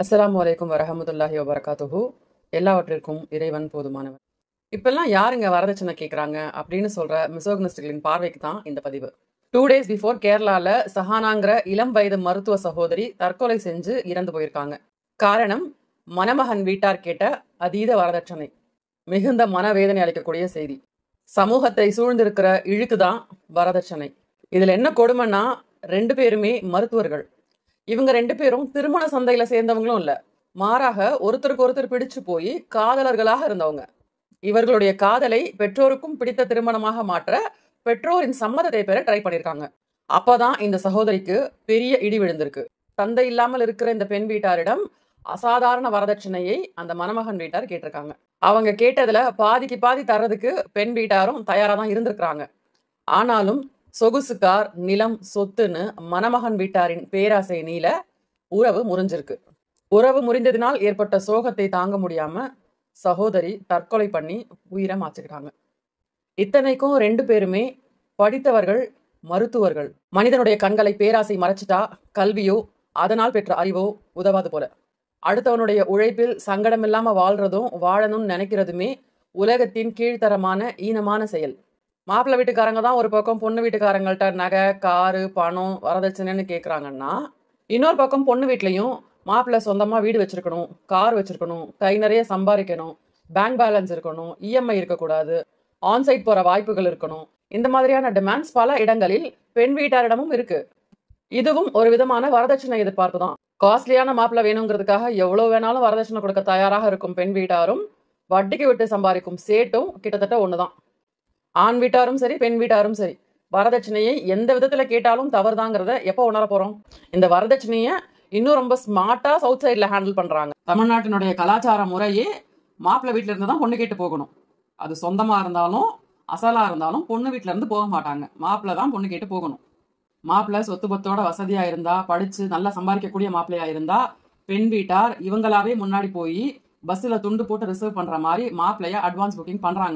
அஸ்ஸலாமு அலைக்கும் வரஹமத்துல்லாஹி வபரகாத்துஹு எல்லாவற்றிற்கும் இறைவன் போதுமானவன் இப்பெல்லாம் யாருங்க வரதட்சணை கேட்குறாங்க அப்படின்னு சொல்ற மிசோகனிஸ்டுகளின் பார்வைக்கு தான் இந்த பதிவு டூ டேஸ் பிஃபோர் கேரளால சஹானாங்கிற இளம் வயது மருத்துவ சகோதரி தற்கொலை செஞ்சு இறந்து போயிருக்காங்க காரணம் மணமகன் வீட்டார் கேட்ட அதீத வரதட்சணை மிகுந்த மனவேதனை அளிக்கக்கூடிய செய்தி சமூகத்தை சூழ்ந்திருக்கிற இழுக்கு தான் வரதட்சணை இதுல என்ன கொடுமைன்னா ரெண்டு பேருமே மருத்துவர்கள் இவங்க ரெண்டு பேரும் திருமண சந்தையில சேர்ந்தவங்களும் இல்ல மாறாக ஒருத்தருக்கு ஒருத்தர் பிடிச்சு போய் காதலர்களாக இருந்தவங்க இவர்களுடைய காதலை பெற்றோருக்கும் பிடித்த திருமணமாக மாற்ற பெற்றோரின் சம்மதத்தை பெற ட்ரை பண்ணியிருக்காங்க அப்பதான் இந்த சகோதரிக்கு பெரிய இடி விழுந்திருக்கு தந்தை இல்லாமல் இருக்கிற இந்த பெண் வீட்டாரிடம் அசாதாரண வரதட்சணையை அந்த மணமகன் வீட்டார் கேட்டிருக்காங்க அவங்க கேட்டதுல பாதிக்கு பாதி தர்றதுக்கு பெண் வீட்டாரும் தயாரா தான் இருந்திருக்கிறாங்க ஆனாலும் சொகுசு கார் நிலம் சொத்துன்னு மணமகன் வீட்டாரின் பேராசை நீல உறவு முறிஞ்சிருக்கு உறவு முறிந்ததினால் ஏற்பட்ட சோகத்தை தாங்க முடியாம சகோதரி தற்கொலை பண்ணி உயிரை மாச்சுக்கிட்டாங்க இத்தனைக்கும் ரெண்டு பேருமே படித்தவர்கள் மருத்துவர்கள் மனிதனுடைய கண்களை பேராசை மறைச்சிட்டா கல்வியோ அதனால் பெற்ற அறிவோ உதவாது போல அடுத்தவனுடைய உழைப்பில் சங்கடமில்லாம வாழ்றதும் வாழணும்னு நினைக்கிறதுமே உலகத்தின் கீழ்த்தரமான ஈனமான செயல் மாப்பிள்ளை வீட்டுக்காரங்க தான் ஒரு பக்கம் பொண்ணு வீட்டுக்காரங்கள்ட்ட நகை காரு பணம் வரதட்சணைன்னு கேட்குறாங்கன்னா இன்னொரு பக்கம் பொண்ணு வீட்லேயும் மாப்பிள்ளை சொந்தமாக வீடு வச்சிருக்கணும் கார் வச்சிருக்கணும் கை நிறைய சம்பாதிக்கணும் பேங்க் பேலன்ஸ் இருக்கணும் இஎம்ஐ இருக்கக்கூடாது ஆன்சைட் போகிற வாய்ப்புகள் இருக்கணும் இந்த மாதிரியான டிமாண்ட்ஸ் பல இடங்களில் பெண் வீட்டாரிடமும் இருக்கு இதுவும் ஒரு விதமான வரதட்சணை எதிர்பார்ப்பு தான் காஸ்ட்லியான மாப்பிள்ளை வேணுங்கிறதுக்காக எவ்வளோ வேணாலும் வரதட்சணை கொடுக்க தயாராக இருக்கும் பெண் வீட்டாரும் வட்டிக்கு விட்டு சம்பாதிக்கும் சேட்டும் கிட்டத்தட்ட ஒன்று தான் ஆண் வீட்டாரும் சரி பெண் வீட்டாரும் சரி வரதட்சணையை எந்த விதத்துல கேட்டாலும் தவறுதாங்கிறத எப்போ உணர போறோம் இந்த வரதட்சணையை இன்னும் ரொம்ப ஸ்மார்ட்டா சவுத் சைட்ல ஹேண்டில் பண்றாங்க தமிழ்நாட்டினுடைய கலாச்சார முறையே மாப்பிள்ளை வீட்ல இருந்து தான் பொண்ணு கேட்டு போகணும் அது சொந்தமா இருந்தாலும் அசலா இருந்தாலும் பொண்ணு வீட்ல இருந்து போக மாட்டாங்க மாப்பிள்ளை தான் பொண்ணு கேட்டு போகணும் மாப்பிள்ளை சொத்து பத்தோட வசதியா இருந்தா படிச்சு நல்லா சம்பாதிக்கக்கூடிய மாப்பிள்ளையா இருந்தா பெண் வீட்டார் இவங்களாவே முன்னாடி போய் பஸ்ஸில் துண்டு போட்டு ரிசர்வ் பண்ற மாதிரி மாப்பிள்ளைய அட்வான்ஸ் புக்கிங் பண்றாங்க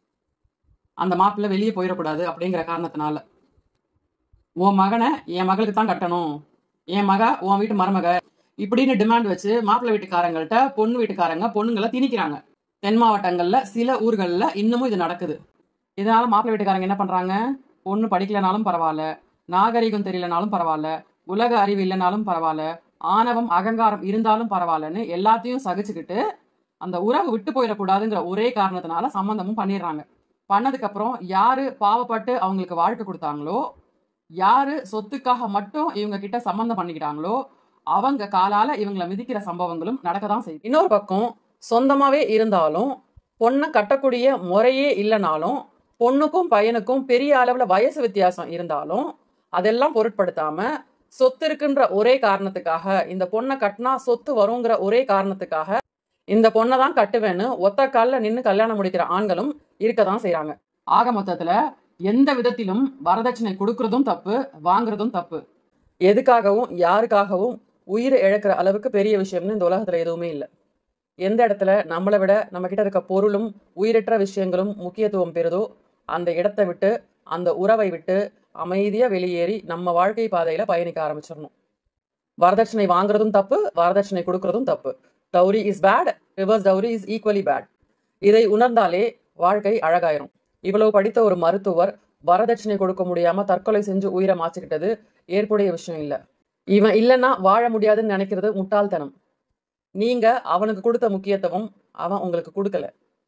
அந்த மாப்பிள்ளை வெளியே போயிடக்கூடாது அப்படிங்கிற காரணத்தினால உன் மகனை என் மகளுக்கு தான் கட்டணும் என் மக உன் வீட்டு மருமக இப்படின்னு டிமாண்ட் வச்சு மாப்பிள்ளை வீட்டுக்காரங்கள்ட்ட பொண்ணு வீட்டுக்காரங்க பொண்ணுங்களை திணிக்கிறாங்க தென் மாவட்டங்கள்ல சில ஊர்கள்ல இன்னமும் இது நடக்குது இதனால மாப்பிள்ளை வீட்டுக்காரங்க என்ன பண்றாங்க பொண்ணு படிக்கலனாலும் பரவாயில்ல நாகரிகம் தெரியலனாலும் பரவாயில்ல உலக அறிவு இல்லைனாலும் பரவாயில்ல ஆணவம் அகங்காரம் இருந்தாலும் பரவாயில்லன்னு எல்லாத்தையும் சகிச்சுக்கிட்டு அந்த உறவு விட்டு போயிடக்கூடாதுங்கிற ஒரே காரணத்தினால சம்மந்தமும் பண்ணிடுறாங்க பண்ணதுக்கு அப்புறம் யாரு பாவப்பட்டு அவங்களுக்கு வாழ்க்கை கொடுத்தாங்களோ யாரு சொத்துக்காக மட்டும் இவங்க கிட்ட சம்பந்தம் பண்ணிக்கிட்டாங்களோ அவங்க காலால இவங்களை மிதிக்கிற சம்பவங்களும் நடக்க தான் செய்யும் இன்னொரு பக்கம் சொந்தமாவே இருந்தாலும் பொண்ணை கட்டக்கூடிய முறையே இல்லைனாலும் பொண்ணுக்கும் பையனுக்கும் பெரிய அளவுல வயசு வித்தியாசம் இருந்தாலும் அதெல்லாம் பொருட்படுத்தாம சொத்து இருக்குன்ற ஒரே காரணத்துக்காக இந்த பொண்ணை கட்டினா சொத்து வருங்கிற ஒரே காரணத்துக்காக இந்த பொண்ணை தான் கட்டுவேன்னு ஒத்த காலில் நின்று கல்யாணம் முடிக்கிற ஆண்களும் இருக்க தான் செய்கிறாங்க ஆக மொத்தத்தில் எந்த விதத்திலும் வரதட்சணை கொடுக்கறதும் தப்பு வாங்குறதும் தப்பு எதுக்காகவும் யாருக்காகவும் உயிர் இழக்கிற அளவுக்கு பெரிய விஷயம்னு இந்த உலகத்தில் எதுவுமே இல்லை எந்த இடத்துல நம்மளை விட நம்ம கிட்ட இருக்க பொருளும் உயிரற்ற விஷயங்களும் முக்கியத்துவம் பெறுதோ அந்த இடத்தை விட்டு அந்த உறவை விட்டு அமைதியாக வெளியேறி நம்ம வாழ்க்கை பாதையில் பயணிக்க ஆரம்பிச்சிடணும் வரதட்சணை வாங்குறதும் தப்பு வரதட்சணை கொடுக்கறதும் தப்பு dowry is bad reverse dowry is equally bad இதை உணர்ந்தாலே வாழ்க்கை அழகாயிரும் இவ்வளவு படித்த ஒரு மருத்துவர் வரதட்சணை கொடுக்க முடியாம தற்கொலை செஞ்சு உயிரை மாச்சிக்கிட்டது ஏற்புடைய விஷயம் இல்லை இவன் இல்லைன்னா வாழ முடியாதுன்னு நினைக்கிறது முட்டாள்தனம் நீங்க அவனுக்கு கொடுத்த முக்கியத்துவம் அவன் உங்களுக்கு கொடுக்கல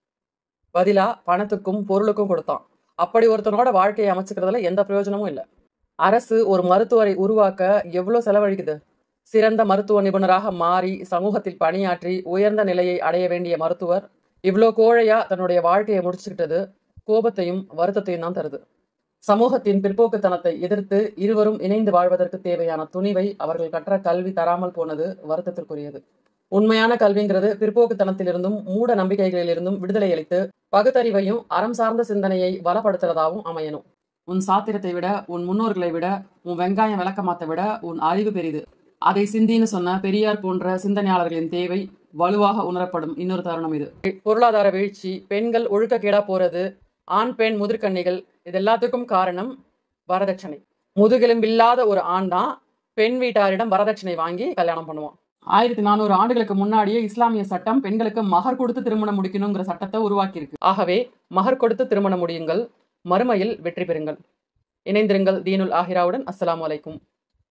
பதிலா பணத்துக்கும் பொருளுக்கும் கொடுத்தான் அப்படி ஒருத்தனோட வாழ்க்கையை அமைச்சுக்கிறதுல எந்த பிரயோஜனமும் இல்லை அரசு ஒரு மருத்துவரை உருவாக்க எவ்வளோ செலவழிக்குது சிறந்த மருத்துவ நிபுணராக மாறி சமூகத்தில் பணியாற்றி உயர்ந்த நிலையை அடைய வேண்டிய மருத்துவர் இவ்வளோ கோழையா தன்னுடைய வாழ்க்கையை முடிச்சுக்கிட்டது கோபத்தையும் வருத்தத்தையும் தான் தருது சமூகத்தின் பிற்போக்குத்தனத்தை எதிர்த்து இருவரும் இணைந்து வாழ்வதற்கு தேவையான துணிவை அவர்கள் கற்ற கல்வி தராமல் போனது வருத்தத்திற்குரியது உண்மையான கல்விங்கிறது பிற்போக்குத்தனத்திலிருந்தும் மூட நம்பிக்கைகளிலிருந்தும் விடுதலை அளித்து பகுத்தறிவையும் அறம் சார்ந்த சிந்தனையை பலப்படுத்துறதாவும் அமையணும் உன் சாத்திரத்தை விட உன் முன்னோர்களை விட உன் வெங்காயம் விளக்கமாத்த விட உன் அறிவு பெரிது அதை சிந்தின்னு சொன்ன பெரியார் போன்ற சிந்தனையாளர்களின் தேவை வலுவாக உணரப்படும் இன்னொரு தருணம் இது பொருளாதார வீழ்ச்சி பெண்கள் ஒழுக்கக்கேடா போறது ஆண் பெண் முதிர்கண்ணிகள் இது எல்லாத்துக்கும் காரணம் வரதட்சணை முதுகெலும்பில்லாத ஒரு ஆண் தான் பெண் வீட்டாரிடம் வரதட்சணை வாங்கி கல்யாணம் பண்ணுவான் ஆயிரத்தி நானூறு ஆண்டுகளுக்கு முன்னாடியே இஸ்லாமிய சட்டம் பெண்களுக்கு மகர் கொடுத்து திருமணம் முடிக்கணுங்கிற சட்டத்தை உருவாக்கியிருக்கு ஆகவே மகர் கொடுத்து திருமணம் முடியுங்கள் மறுமையில் வெற்றி பெறுங்கள் இணைந்திருங்கள் தீனுல் ஆஹிராவுடன் அஸ்ஸலாமு அலைக்கும்